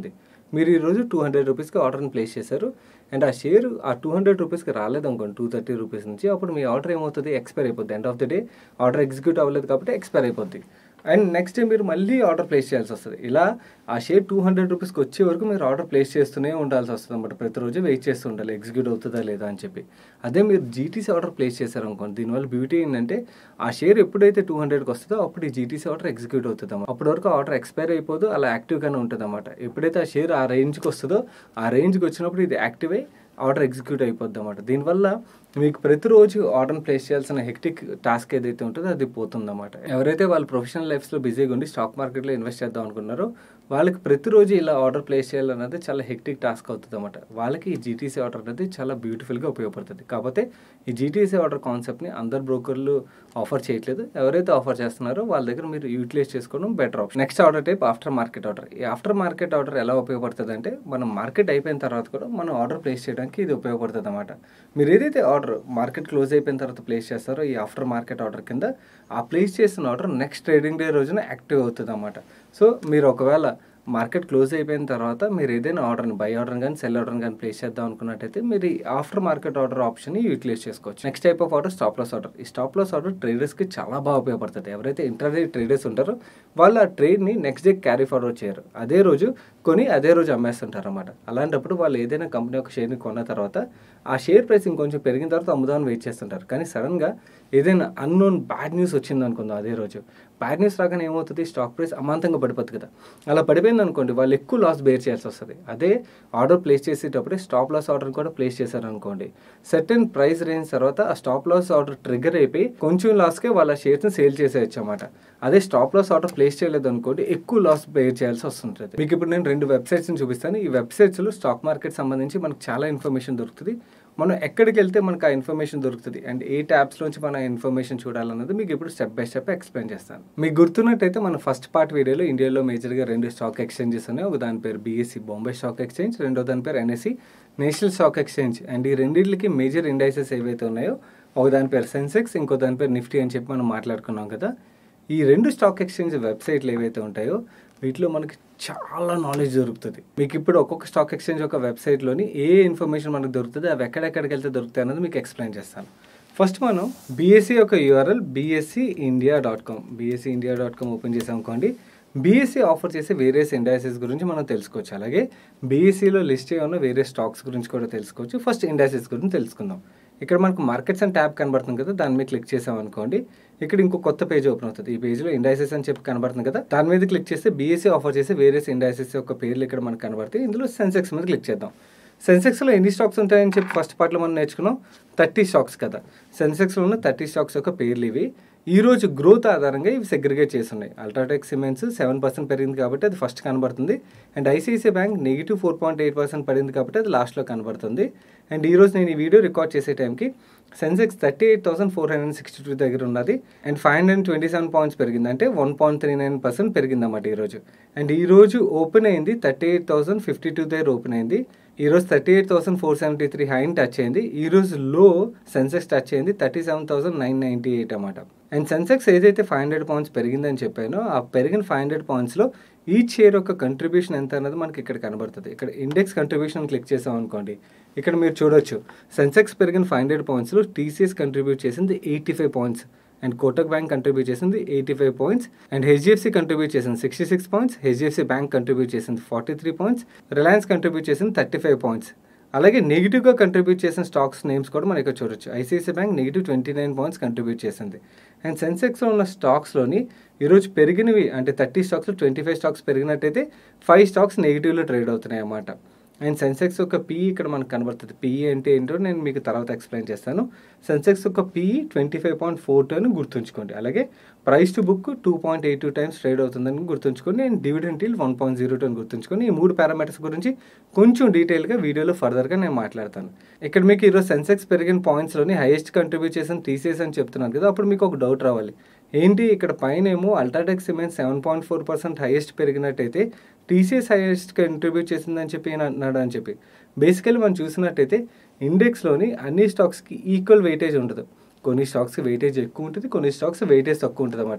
మీరు ఈరోజు టూ హండ్రెడ్ రూపీస్కి ఆర్డర్ని ప్లేస్ చేశారు అండ్ ఆ షేర్ ఆ టూ హండ్రెడ్ రూపీస్కి రాలేదు అనుకోండి టూ థర్టీ రూపీస్ నుంచి అప్పుడు మీ ఆర్డర్ ఏమవుతుంది ఎక్స్పైర్ అయిపోద్ది end of the day order execute అవ్వలేదు కాబట్టి ఎక్స్పైర్ అయిపోద్ది అండ్ నెక్స్ట్ డే మీరు మళ్ళీ ఆర్డర్ ప్లేస్ చేయాల్సి వస్తుంది ఇలా ఆ షేర్ టూ హండ్రెడ్ రూపీస్కి వచ్చే వరకు మీరు ఆర్డర్ ప్లేస్ చేస్తూనే ఉండాల్సి వస్తుంది అనమాట ప్రతిరోజు వెయిట్ చేస్తూ ఉండాలి ఎగ్జిక్యూట్ అవుతుందా లేదా అని చెప్పి అదే మీరు జీటీసీ ఆర్డర్ ప్లేస్ చేశారనుకోండి దీనివల్ల బ్యూటీ ఏంటంటే ఆ షేర్ ఎప్పుడైతే టూ హండ్రెడ్కి వస్తుందో అప్పుడు ఈ జీటీసీ ఆర్డర్ ఎగ్జిక్యూట్ అవుతుంది అన్నమాట అప్పటి వరకు ఆర్డర్ ఎక్స్పైర్ అయిపోదు అలా యాక్టివ్గానే ఉంటుంది అనమాట ఎప్పుడైతే ఆ షేర్ ఆ రేంజ్కి వస్తుందో ఆ రేంజ్కి వచ్చినప్పుడు ఇది యాక్టివ్ అయ్యి ఆర్డర్ ఎగ్జిక్యూట్ అయిపోద్ది అనమాట దీనివల్ల మీకు ప్రతిరోజు ఆర్డర్ ప్లేస్ చేయాల్సిన హెక్టిక్ టాస్క్ ఏదైతే ఉంటుందో అది పోతుందన్నమాట ఎవరైతే వాళ్ళు ప్రొఫెషనల్ లైఫ్స్లో బిజీగా ఉండి స్టాక్ మార్కెట్లో ఇన్వెస్ట్ చేద్దాం అనుకున్నారో వాళ్ళకి ప్రతిరోజు ఇలా ఆర్డర్ ప్లేస్ చేయాలన్నది చాలా హెక్టిక్ టాస్క్ అవుతుంది అనమాట వాళ్ళకి ఈ జీటీసీ ఆర్డర్ అనేది చాలా బ్యూటిఫుల్గా ఉపయోగపడుతుంది కాకపోతే ఈ జీటీసీ ఆర్డర్ కాన్సెప్ట్ని అందరు బ్రోకర్లు ఆఫర్ చేయట్లేదు ఎవరైతే ఆఫర్ చేస్తున్నారో వాళ్ళ దగ్గర మీరు యూటిలైజ్ చేసుకోవడం better option next order type after market order ఈ ఆఫ్టర్ మార్కెట్ ఆర్డర్ ఎలా ఉపయోగపడుతుంది అంటే మనం మార్కెట్ అయిపోయిన తర్వాత కూడా మనం ఆర్డర్ ప్లేస్ చేయడానికి ఇది ఉపయోగపడుతుంది అనమాట మీరు ఏదైతే ఆర్డర్ మార్కెట్ క్లోజ్ అయిపోయిన తర్వాత ప్లేస్ చేస్తారో ఈ ఆఫ్టర్ మార్కెట్ ఆర్డర్ కింద ఆ ప్లేస్ చేసిన ఆర్డర్ నెక్స్ట్ ట్రేడింగ్ డే రోజున యాక్టివ్ అవుతుంది అనమాట సో మీరు ఒకవేళ మార్కెట్ క్లోజ్ అయిపోయిన తర్వాత మీరు ఏదైనా ఆర్డర్ని బై ఆర్డర్ కానీ సెల్ ఆర్డర్ కానీ ప్లేస్ చేద్దాం అనుకున్నట్టయితే మీరు ఈ ఆఫ్టర్ మార్కెట్ ఆర్డర్ ఆప్షన్ని యూటిలైజ్ చేసుకోవచ్చు next type of order stop loss order ఈ స్టాప్ లాస్ ఆర్డర్ ట్రేడర్స్కి చాలా బాగా ఉపయోగపడుతుంది ఎవరైతే ఇంటర్డే ట్రేడర్స్ ఉంటారో వాళ్ళు ఆ ట్రేడ్ని నెక్స్ట్ డే క్యారీ ఫార్వర్డ్ చేయరు అదే రోజు కొని అదే రోజు అమ్మేస్తుంటారు అనమాట అలాంటప్పుడు వాళ్ళు ఏదైనా కంపెనీ ఒక షేర్ని కొన్న తర్వాత ఆ షేర్ ప్రైస్ ఇంకొంచెం పెరిగిన తర్వాత అమ్ముదామని వెయిట్ చేస్తుంటారు కానీ సడన్గా ఏదైనా అన్నోన్ బ్యాడ్ న్యూస్ వచ్చింది అనుకుందాం అదే రోజు బ్యాడ్ న్యూస్ రాగానే ఏమవుతుంది స్టాక్ ప్రైస్ అమాంతంగా పడిపోతుంది కదా అలా పడిపోయింది అనుకోండి వాళ్ళు ఎక్కువ లాస్ బేర్ చేయాల్సి వస్తుంది అదే ఆర్డర్ ప్లేస్ చేసేటప్పుడే స్టాప్ లాస్ ఆర్డర్ కూడా ప్లేస్ చేశారనుకోండి సర్టెన్ ప్రైస్ రేంజ్ తర్వాత ఆ స్టాప్ లాస్ ఆర్డర్ ట్రిగర్ అయిపోయి కొంచెం లాస్కే వాళ్ళ షేర్స్ని సేల్ చేసేయచ్చు అనమాట అదే స్టాప్ లాస్ ఆర్డర్ ప్లేస్ చేయలేదు అనుకోండి ఎక్కువ లాస్ బేర్ చేయాల్సి వస్తుంటుంది మీకు ఇప్పుడు నేను రెండు వెబ్సైట్స్ని చూపిస్తాను ఈ వెబ్సైట్స్లో స్టాక్ మార్కెట్ సంబంధించి మనకు చాలా ఇన్ఫర్మేషన్ దొరుకుతుంది మనం ఎక్కడికి వెళ్తే మనకు ఆ ఇన్ఫర్మేషన్ దొరుకుతుంది అండ్ ఏ ట్యాబ్స్ నుంచి మనం ఇన్ఫర్మేషన్ చూడాలన్నది మీకు ఇప్పుడు స్టెప్ బై స్టెప్ ఎక్స్ప్లెయిన్ చేస్తాను మీకు గుర్తున్నట్టయితే మన ఫస్ట్ పార్ట్ వీడియోలో ఇండియాలో మేజర్గా రెండు స్టాక్ ఎక్స్చేంజెస్ ఉన్నాయి ఒక దాని పేరు బీఎస్సీ బాంబే స్టాక్ ఎక్స్చేంజ్ రెండో దాని పేరు NSE National Stock Exchange and ఈ రెండింటికి మేజర్ ఇండైసెస్ ఏవైతే ఉన్నాయో ఒక దాని పేరు సెన్సెక్స్ ఇంకో దాని పేరు నిఫ్టీ అని చెప్పి మనం మాట్లాడుకున్నాం కదా ఈ రెండు స్టాక్ ఎక్స్చేంజ్ వెబ్సైట్లు ఏవైతే ఉంటాయో వీటిలో మనకి చాలా నాలెడ్జ్ దొరుకుతుంది మీకు ఇప్పుడు ఒక్కొక్క స్టాక్ ఎక్స్చేంజ్ ఒక వెబ్సైట్లోని ఏ ఇన్ఫర్మేషన్ మనకు దొరుకుతుంది అవి ఎక్కడెక్కడికి వెళ్తే దొరుకుతాయి అన్నది మీకు ఎక్స్ప్లెయిన్ చేస్తాను ఫస్ట్ మనం బీఎస్సీ యొక్క URL BSE India dot com BSE India dot com open చేసాం అనుకోండి బీఎస్సీ ఆఫర్ చేసే వేరియస్ ఇండైసెస్ గురించి మనం తెలుసుకోవచ్చు అలాగే బీఎస్సీలో లిస్ట్ అయి ఉన్న వేరే స్టాక్స్ గురించి కూడా తెలుసుకోవచ్చు ఫస్ట్ ఇండైసెస్ గురించి తెలుసుకుందాం ఇక్కడ మనకు మార్కెట్స్ అండ్ ట్యాబ్ కనబడుతుంది కదా దాని మీద క్లిక్ చేసాం అనుకోండి ఇక్కడ ఇంకో కొత్త పేజ్ ఓపెన్ అవుతుంది ఈ పేజ్లో ఇండైసెస్ అని చెప్పి కనబడుతుంది కదా దాని మీద క్లిక్ చేస్తే బీఎస్సీ ఆఫర్ చేసే వేరియస్ ఇండైసెస్ యొక్క పేర్లు ఇక్కడ మనకు కనబడతాయి ఇందులో సెన్సెక్స్ మీద క్లిక్ చేద్దాం సెన్సెక్స్లో ఎన్ని స్టాక్స్ ఉంటాయని చెప్పి ఫస్ట్ పార్ట్లో మనం నేర్చుకున్నాం థర్టీ స్టాక్స్ కదా సెన్సెక్స్లో ఉన్న థర్టీ స్టాక్స్ యొక్క పేర్లు ఇవి ఈ రోజు గ్రోత్ ఆధారంగా ఇవి సెగ్రిగేట్ చేస్తున్నాయి అల్ట్రాటెక్ సిమెంట్స్ సెవెన్ పర్సెంట్ పెరిగింది కాబట్టి అది ఫస్ట్ కనబడుతుంది and ICICI bank negative four point eight percent పడింది కాబట్టి అది లాస్ట్లో కనబడుతుంది అండ్ ఈ రోజు నేను ఈ వీడియో రికార్డ్ చేసే టైంకి Sensex thirty eight thousand four hundred sixty two దగ్గర ఉన్నది and five hundred twenty seven points పెరిగింది అంటే one point three nine percent పెరిగింది అన్నమాట ఈరోజు అండ్ ఈ రోజు ఓపెన్ అయింది thirty eight thousand fifty two దగ్గర ఓపెన్ అయింది ఈ రోజు thirty eight thousand four seventy three high touch అయింది ఈ రోజు లో సెన్సెక్స్ టచ్ అయింది thirty seven thousand nine ninety eight అన్నమాట అండ్ సెన్సెక్స్ ఏదైతే ఫైవ్ హండ్రెడ్ పాయింట్స్ పెరిగిందని చెప్పానో ఆ పెరిగిన ఫైవ్ హండ్రెడ్ పాయింట్స్లో ఈచ్ షేర్ యొక్క కంట్రిబ్యూషన్ ఎంత అన్నది మనకి ఇక్కడ కనబడుతుంది ఇక్కడ ఇండెక్స్ కంట్రిబ్యూషన్ క్లిక్ చేసాం అనుకోండి ఇక్కడ మీరు చూడొచ్చు సెన్సెక్స్ పెరిగిన ఫైవ్ హండ్రెడ్ పాయింట్స్లో టీసీఎస్ కంట్రిబ్యూట్ చేసింది eighty five points and Kotak bank contribute చేసింది eighty five points and HDFC contribute చేసింది sixty six points HDFC bank contribute చేసింది forty three points Reliance contribute చేసింది థర్టీ ఫైవ్ పాయింట్స్ అలాగే నెగిటివ్గా కంట్రిబ్యూట్ చేసిన స్టాక్స్ నేమ్స్ కూడా మనం ఇక్కడ చూడొచ్చు ICICI bank negative twenty nine points contribute చేసింది అండ్ సెన్సెక్స్లో ఉన్న స్టాక్స్లోని ఈరోజు పెరిగినవి అంటే థర్టీ స్టాక్స్లో ట్వంటీ ఫైవ్ స్టాక్స్ పెరిగినట్టయితే ఫైవ్ స్టాక్స్ నెగిటివ్లో ట్రేడ్ అవుతున్నాయి అన్నమాట అండ్ సెన్సెక్స్ యొక్క పీఈ ఇక్కడ మనకు కనబడుతుంది పీఈ అంటే ఏంటో నేను మీకు తర్వాత ఎక్స్ప్లెయిన్ చేస్తాను సెన్సెక్స్ యొక్క PE twenty five point four two అని గుర్తుంచుకోండి అలాగే price to book two point eight two times trade అవుతుందని గుర్తుంచుకొని నేను dividend yield one point zero two అని గుర్తుంచుకొని ఈ మూడు పారామీటర్స్ గురించి కొంచెం డీటెయిల్గా వీడియోలో ఫర్దర్గా నేను మాట్లాడతాను ఇక్కడ మీకు ఈరోజు సెన్సెక్స్ పెరిగిన పాయింట్స్లోని హైయెస్ట్ కంట్రిబ్యూట్ చేసిన టీసీఎస్ అని చెప్తున్నాను కదా అప్పుడు మీకు ఒక డౌట్ రావాలి ఏంటి ఇక్కడ పైన ఏమో UltraTech cement seven point four percent highest పెరిగినట్టయితే టీసీఎస్ హైయెస్ట్ కంట్రిబ్యూట్ చేసిందని చెప్పి ఈయన అన్నాడు అని చెప్పి బేసికల్లీ మనం చూసినట్టయితే ఇండెక్స్లోని అన్ని స్టాక్స్కి ఈక్వల్ వెయిటేజ్ ఉండదు కొన్ని స్టాక్స్ వెయిటేజ్ ఎక్కువ ఉంటుంది కొన్ని స్టాక్స్ వెయిటేజ్ తక్కువ ఉంటుంది అనమాట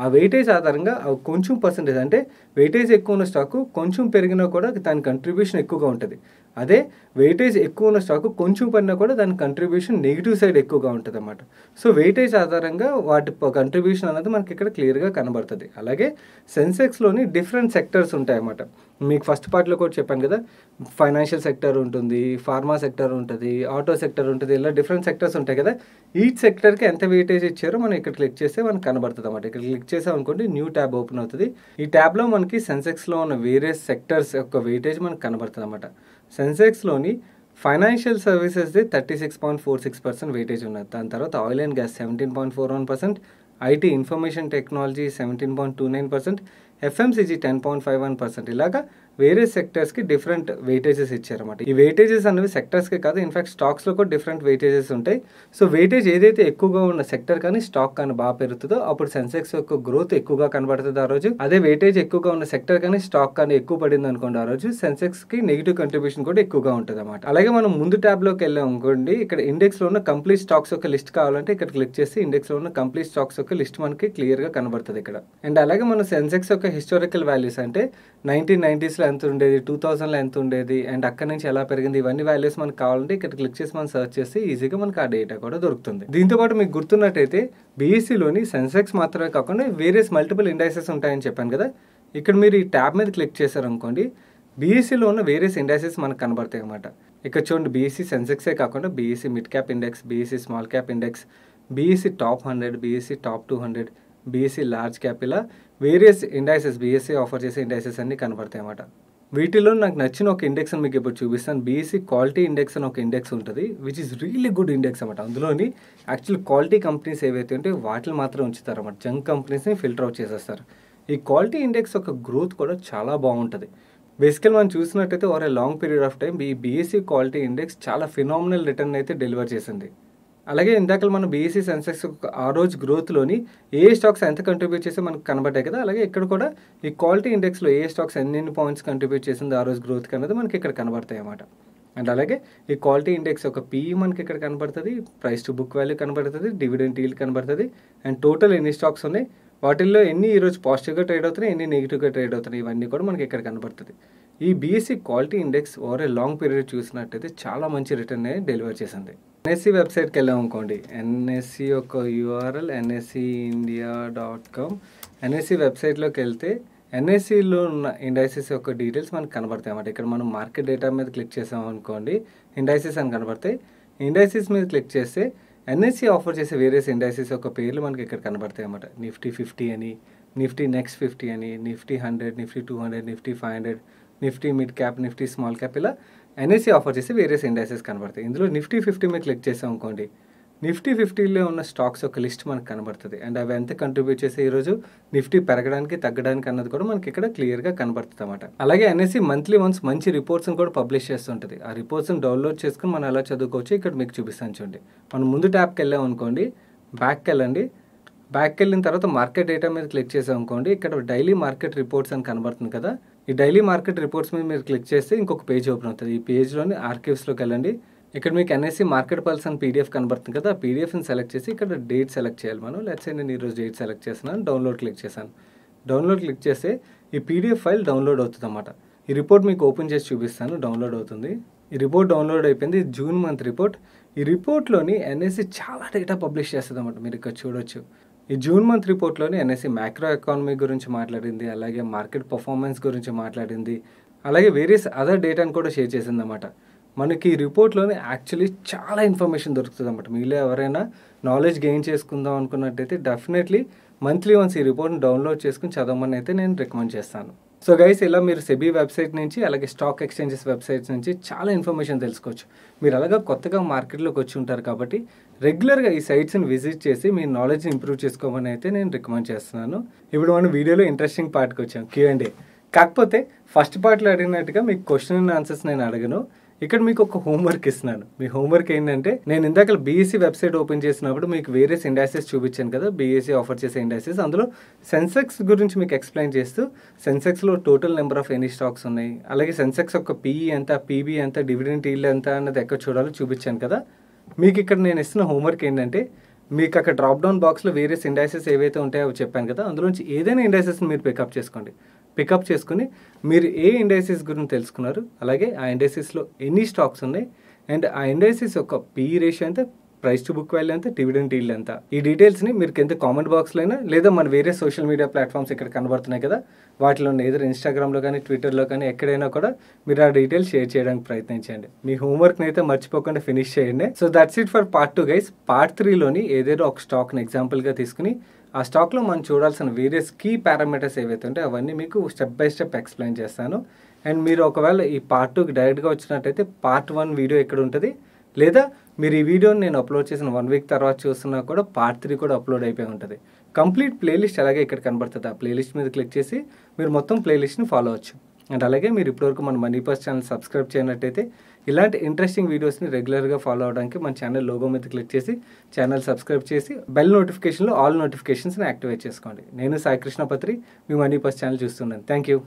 ఆ వెయిటేజ్ ఆధారంగా ఆ కొంచెం పర్సంటేజ్ అంటే వెయిటేజ్ ఎక్కువ ఉన్న స్టాకు కొంచెం పెరిగినా కూడా దాని కంట్రిబ్యూషన్ ఎక్కువగా ఉంటుంది అదే వెయిటేజ్ ఎక్కువ ఉన్న స్టాక్ కొంచెం పడినా కూడా దాని కంట్రిబ్యూషన్ నెగిటివ్ సైడ్ ఎక్కువగా ఉంటుంది అన్నమాట సో వెయిటేజ్ ఆధారంగా వాటి కంట్రిబ్యూషన్ అనేది మనకి ఇక్కడ క్లియర్గా కనబడుతుంది అలాగే సెన్సెక్స్లోని డిఫరెంట్ సెక్టర్స్ ఉంటాయన్నమాట మీకు ఫస్ట్ పార్ట్లో కూడా చెప్పాను కదా ఫైనాన్షియల్ సెక్టర్ ఉంటుంది ఫార్మా సెక్టర్ ఉంటుంది ఆటో సెక్టర్ ఉంటుంది ఇలా డిఫరెంట్ సెక్టర్స్ ఉంటాయి కదా ఈచ్ సెక్టర్కి ఎంత వెయిటేజ్ ఇచ్చారో మనం ఇక్కడ క్లిక్ చేస్తే మనకు కనబడుతుంది అన్నమాట ఇక్కడ క్లిక్ చేసాం అనుకోండి న్యూ ట్యాబ్ ఓపెన్ అవుతుంది ఈ ట్యాబ్లో మనకి సెన్సెక్స్లో ఉన్న వేరే సెక్టర్స్ యొక్క వెయిటేజ్ మనకు కనబడుతుంది అనమాట సెన్సెక్స్లోని ఫైనాన్షియల్ సర్వీసెస్ది thirty six point four six percent weightage ఉన్నది దాని తర్వాత oil and gas seventeen point four one percent IT information technology seventeen point two nine percent FMCG ten point five one percent ఇలాగా వేరే సెక్టర్స్కి డిఫరెంట్ వెయిటేజెస్ ఇచ్చారన్నమాట ఈ వెయిటేజెస్ అనేవి సెక్టర్స్కి కాదు ఇన్ఫాక్ట్ స్టాక్స్లో కూడా డిఫరెంట్ వెయిటేజెస్ ఉంటాయి సో వెయిటేజ్ ఏదైతే ఎక్కువగా ఉన్న సెక్టర్ కానీ స్టాక్ కానీ బాగా పెరుగుతుందో అప్పుడు సెన్సెక్స్ యొక్క గ్రోత్ ఎక్కువగా కనబడుతుంది ఆ రోజు అదే వెయిటేజ్ ఎక్కువగా ఉన్న సెక్టర్ కానీ స్టాక్ కానీ ఎక్కువ పడింది అనుకోండి ఆ రోజు సెన్సెక్స్ కి నెగిటివ్ కంట్రిబ్యూషన్ కూడా ఎక్కువగా ఉంటుంది అనమాట అలాగే మనం ముందు ట్యాబ్ లోకి వెళ్ళాం అనుకోండి ఇక్కడ ఇండెక్స్ లో ఉన్న కంప్లీట్ స్టాక్స్ యొక్క లిస్ట్ కావాలంటే ఇక్కడ క్లిక్ చేసి ఇండెక్స్ లో ఉన్న కంప్లీట్ స్టాక్స్ యొక్క లిస్ట్ మనకి క్లియర్ గా కనబడుతుంది ఇక్కడ అండ్ అలాగే మన సెన్సెక్స్ యొక్క హిస్టారికల్ వాల్యూస్ అంటే నైన్టీన్ నైన్టీస్ లో ఎంత ఉండేది టూ థౌసండ్ లో ఎంత ఉండేది అండ్ అక్కడ నుంచి ఎలా పెరిగింది ఇవన్నీ వాల్యూస్ మనకు కావాలంటే ఇక్కడ క్లిక్ చేసి మనం సర్చ్ చేసి ఈజీగా మనకి ఆ డేటా కూడా దొరుకుతుంది దీంతో పాటు మీకు గుర్తున్నట్టయితే బీఎస్సీలోని సెన్సెక్స్ మాత్రమే కాకుండా వేరియస్ మల్టిపుల్ ఇండైసెస్ ఉంటాయని చెప్పాను కదా ఇక్కడ మీరు ఈ ట్యాబ్ మీద క్లిక్ చేశారనుకోండి బీఎస్సీలో ఉన్న వేరియస్ ఇండైసెస్ మనకు కనబడతాయి అనమాట ఇక్కడ చూడండి బీఎస్సీ సెన్సెక్సే కాకుండా BSE mid cap index BSE small cap index BSE top hundred BSE top two hundred BSE large cap ఇలా వేరియస్ ఇండైసెస్ బీఎస్సీ ఆఫర్ చేసే ఇండైసెస్ అన్ని కనబడతాయి అన్నమాట వీటిలో నాకు నచ్చిన ఒక ఇండెక్స్ మీకు ఇప్పుడు చూపిస్తాను బీఎస్సీ క్వాలిటీ ఇండెక్స్ అని ఒక ఇండెక్స్ ఉంటుంది which is really good index అనమాట అందులోని యాక్చువల్ క్వాలిటీ కంపెనీస్ ఏవైతే ఉంటే వాటిని మాత్రం ఉంచుతారు అన్నమాట జంక్ కంపెనీస్ని ఫిల్టర్ అవుట్ చేసేస్తారు ఈ క్వాలిటీ ఇండెక్స్ యొక్క గ్రోత్ కూడా చాలా బాగుంటుంది బేసికల్ మనం చూసినట్టయితే over a long period of time ఈ బీఎస్సీ క్వాలిటీ ఇండెక్స్ చాలా ఫినామినల్ రిటర్న్ అయితే డెలివర్ చేసింది అలాగే ఇందాక మనం బీఎస్సీ సెన్సెక్స్ ఆ రోజు గ్రోత్లోని ఏ స్టాక్స్ ఎంత కంట్రిబ్యూట్ చేసి మనకు కనబడ్డాయి కదా అలాగే ఇక్కడ కూడా ఈ క్వాలిటీ ఇండెక్స్లో ఏ స్టాక్స్ ఎన్ని పాయింట్స్ కంట్రిబ్యూట్ చేసింది ఆ రోజు గ్రోత్కి అనేది మనకి ఇక్కడ కనబడతాయి అన్నమాట అండ్ అలాగే ఈ క్వాలిటీ ఇండెక్స్ యొక్క పీఈ మనకి ఇక్కడ కనబడుతుంది ప్రైస్ టు బుక్ వాల్యూ కనబడుతుంది డివిడెంట్ ఈల్ కనబడుతుంది అండ్ టోటల్ ఎన్ని స్టాక్స్ ఉన్నాయి వాటిల్లో ఎన్ని ఈరోజు పాజిటివ్గా ట్రేడ్ అవుతున్నాయి ఎన్ని నెగిటివ్గా ట్రేడ్ అవుతున్నాయి ఇవన్నీ కూడా మనకి ఇక్కడ కనబడుతుంది ఈ BSE quality index over a long period చూసినట్టయితే చాలా మంచి రిటర్న్ డెలివర్ చేసింది ఎన్ఎస్సి వెబ్సైట్కి వెళ్ళాం అనుకోండి ఎన్ఎస్సి యొక్క URL NSE India dot com NSE వెబ్సైట్లోకి వెళ్తే ఎన్ఎస్సిలో ఉన్న ఇండైసెస్ యొక్క డీటెయిల్స్ మనకు కనబడతాయి అన్నమాట ఇక్కడ మనం మార్కెట్ డేటా మీద క్లిక్ చేసాం అనుకోండి ఇండైసెస్ అని కనబడతాయి ఇండైసెస్ మీద క్లిక్ చేస్తే ఎన్ఎస్సి ఆఫర్ చేసే వేరియస్ ఇండైసెస్ యొక్క పేర్లు మనకి ఇక్కడ కనబడతాయి అన్నమాట నిఫ్టీ ఫిఫ్టీ అని నిఫ్టీ నెక్స్ట్ ఫిఫ్టీ అని Nifty hundred Nifty two hundred Nifty five hundred Nifty mid cap Nifty small cap ఇలా ఎన్ఎస్సి ఆఫర్ చేసి వేరియస్ ఇండైసెస్ కనబడతాయి ఇందులో నిఫ్టీ ఫిఫ్టీ మీద క్లిక్ చేసాం అనుకోండి నిఫ్టీ ఫిఫ్టీలో ఉన్న స్టాక్స్ యొక్క లిస్ట్ మనకు కనబడుతుంది అండ్ అవి ఎంత కంట్రిబ్యూట్ చేసి ఈరోజు నిఫ్టీ పెరగడానికి తగ్గడానికి అన్నది కూడా మనకి ఇక్కడ క్లియర్గా కనబడుతుంది అనమాట అలాగే ఎన్ఎస్సి మంత్లీ వన్స్ మంచి రిపోర్ట్స్ని కూడా పబ్లిష్ చేస్తుంటుంది ఆ రిపోర్ట్స్ని డౌన్లోడ్ చేసుకుని మనం ఎలా చదువుకోవచ్చు ఇక్కడ మీకు చూపిస్తాను చూడండి మనం ముందు ట్యాబ్కి వెళ్ళాం అనుకోండి బ్యాక్కి వెళ్ళండి బ్యాక్కి వెళ్ళిన తర్వాత మార్కెట్ డేటా మీద క్లిక్ చేసాం అనుకోండి ఇక్కడ డైలీ మార్కెట్ రిపోర్ట్స్ అని కనబడుతుంది కదా ఈ డైలీ మార్కెట్ రిపోర్ట్స్ మీద మీరు క్లిక్ చేస్తే ఇంకొక పేజ్ ఓపెన్ అవుతుంది ఈ పేజ్లోని ఆర్కీవ్స్లోకి వెళ్ళండి ఇక్కడ మీకు ఎన్ఎస్సి మార్కెట్ పల్స్ అని పీడిఎఫ్ కనబడుతుంది కదా ఆ పీడిఎఫ్ని సెలెక్ట్ చేసి ఇక్కడ డేట్ సెలెక్ట్ చేయాలి మనం లెట్స్ నేను ఈరోజు డేట్ సెలెక్ట్ చేస్తున్నాను డౌన్లోడ్ క్లిక్ చేశాను డౌన్లోడ్ క్లిక్ చేస్తే ఈ పీడిఎఫ్ ఫైల్ డౌన్లోడ్ అవుతుంది అన్నమాట ఈ రిపోర్ట్ మీకు ఓపెన్ చేసి చూపిస్తాను డౌన్లోడ్ అవుతుంది ఈ రిపోర్ట్ డౌన్లోడ్ అయిపోయింది జూన్ మంత్ రిపోర్ట్ ఈ రిపోర్ట్లోని ఎన్ఎస్సి చాలా డేటా పబ్లిష్ చేస్తుంది అన్నమాట మీరు ఇక్కడ చూడొచ్చు ఈ జూన్ మంత్ రిపోర్ట్లోని ఎన్ఎస్సి మ్యాక్రో ఎకానమీ గురించి మాట్లాడింది అలాగే మార్కెట్ పర్ఫార్మెన్స్ గురించి మాట్లాడింది అలాగే వేరియస్ అదర్ డేటాను కూడా షేర్ చేసింది అనమాట మనకి ఈ రిపోర్ట్లోనే యాక్చువల్లీ చాలా ఇన్ఫర్మేషన్ దొరుకుతుంది అనమాట మీలో ఎవరైనా నాలెడ్జ్ గెయిన్ చేసుకుందాం అనుకున్నట్టయితే డెఫినెట్లీ మంత్లీ వన్స్ ఈ రిపోర్ట్ని డౌన్లోడ్ చేసుకుని చదవమని అయితే నేను రికమెండ్ చేస్తాను సో గైస్ ఇలా మీరు సెబీ వెబ్సైట్ నుంచి అలాగే స్టాక్ ఎక్స్చేంజెస్ వెబ్సైట్స్ నుంచి చాలా ఇన్ఫర్మేషన్ తెలుసుకోవచ్చు మీరు అలాగా కొత్తగా మార్కెట్లోకి వచ్చి ఉంటారు కాబట్టి రెగ్యులర్గా ఈ సైట్స్ని విజిట్ చేసి మీ నాలెడ్జ్ని ఇంప్రూవ్ చేసుకోమని అయితే నేను రికమెండ్ చేస్తున్నాను ఇప్పుడు మనం వీడియోలో ఇంట్రెస్టింగ్ పార్ట్కి వచ్చాం క్యూ అండ్ కాకపోతే ఫస్ట్ పార్ట్లో అడిగినట్టుగా మీకు క్వశ్చన్ అండ్ ఆన్సర్స్ నేను అడగను ఇక్కడ మీకు ఒక హోంవర్క్ ఇస్తున్నాను మీ హోంవర్క్ ఏంటంటే నేను ఇందాక బీఎస్సీ వెబ్సైట్ ఓపెన్ చేసినప్పుడు మీకు వేరియస్ ఇండస్ట్రీస్ చూపించాను కదా బీఎస్సీ ఆఫర్ చేసే ఇండస్ట్రీస్ అందులో సెన్సెక్స్ గురించి మీకు ఎక్స్ప్లెయిన్ చేస్తూ సెన్సెక్స్లో total number of any stocks ఉన్నాయి అలాగే సెన్సెక్స్ యొక్క పీఈ ఎంత పీబీ ఎంత డివిడెంట్ ఈల్ ఎంత అన్నది ఎక్కడ చూడాలో చూపించాను కదా మీకు ఇక్కడ నేను ఇస్తున్న హోంవర్క్ ఏంటంటే మీకు అక్కడ డ్రాప్ డౌన్ బాక్స్లో వేరియస్ ఇండైసెస్ ఏవైతే ఉంటాయో అవి చెప్పాను కదా అందులోంచి ఏదైనా ఇండైసెస్ని మీరు పికప్ చేసుకోండి పికప్ చేసుకుని మీరు ఏ ఇండైసెస్ గురించి తెలుసుకున్నారు అలాగే ఆ ఇండైసెస్లో ఎన్ని స్టాక్స్ ఉన్నాయి అండ్ ఆ ఇండైసెస్ యొక్క పీ రేషియో ఎంత ప్రైస్ టు బుక్ వాల్యూ ఎంత డివిడెంట్ ఈల్డ్ ఎంత ఈ డీటెయిల్స్ని మీరు కింద కామెంట్ బాక్స్లో అయినా లేదా మన వేరే సోషల్ మీడియా ప్లాట్ఫామ్స్ ఇక్కడ కనబడుతున్నాయి కదా వాటిలో ఏదో ఇన్స్టాగ్రామ్లో కానీ ట్విట్టర్లో కానీ ఎక్కడైనా కూడా మీరు ఆ డీటెయిల్స్ షేర్ చేయడానికి ప్రయత్నించండి మీ హోంవర్క్ని అయితే మర్చిపోకుండా ఫినిష్ చేయండి so that's it for part two guys part త్రీలోని ఏదైనా ఒక స్టాక్ని ఎగ్జాంపుల్గా తీసుకుని ఆ స్టాక్లో మనం చూడాల్సిన వేరియస్ కీ పారామీటర్స్ ఏవైతే ఉంటాయో అవన్నీ మీకు స్టెప్ బై స్టెప్ ఎక్స్ప్లెయిన్ చేస్తాను అండ్ మీరు ఒకవేళ ఈ పార్ట్ టూకి డైరెక్ట్గా వచ్చినట్టయితే పార్ట్ వన్ వీడియో ఎక్కడ ఉంటుంది లేదా మీరు ఈ వీడియోని నేను అప్లోడ్ చేసిన వన్ వీక్ తర్వాత చూస్తున్నా కూడా పార్ట్ త్రీ కూడా అప్లోడ్ అయిపోయి ఉంటుంది కంప్లీట్ ప్లేలిస్ట్ అలాగే ఇక్కడ కనబడుతుంది ఆ ప్లేలిస్ట్ మీద క్లిక్ చేసి మీరు మొత్తం ప్లేలిస్ట్ని ఫాలో అవచ్చు అండ్ అలాగే మీరు ఇప్పటివరకు మన మనీ పర్స్ ఛానల్ సబ్స్క్రైబ్ చేయనట్టయితే ఇలాంటి ఇంట్రెస్టింగ్ వీడియోస్ని రెగ్యులర్గా ఫాలో అవడానికి మన ఛానల్ లోగో మీద క్లిక్ చేసి ఛానల్ సబ్స్క్రైబ్ చేసి బెల్ నోటిఫికేషన్లో ఆల్ నోటిఫికేషన్స్ని యాక్టివేట్ చేసుకోండి నేను సాయి కృష్ణపత్రి మీ మనీ పర్స్ ఛానల్ చూస్తున్నాను థ్యాంక్ యూ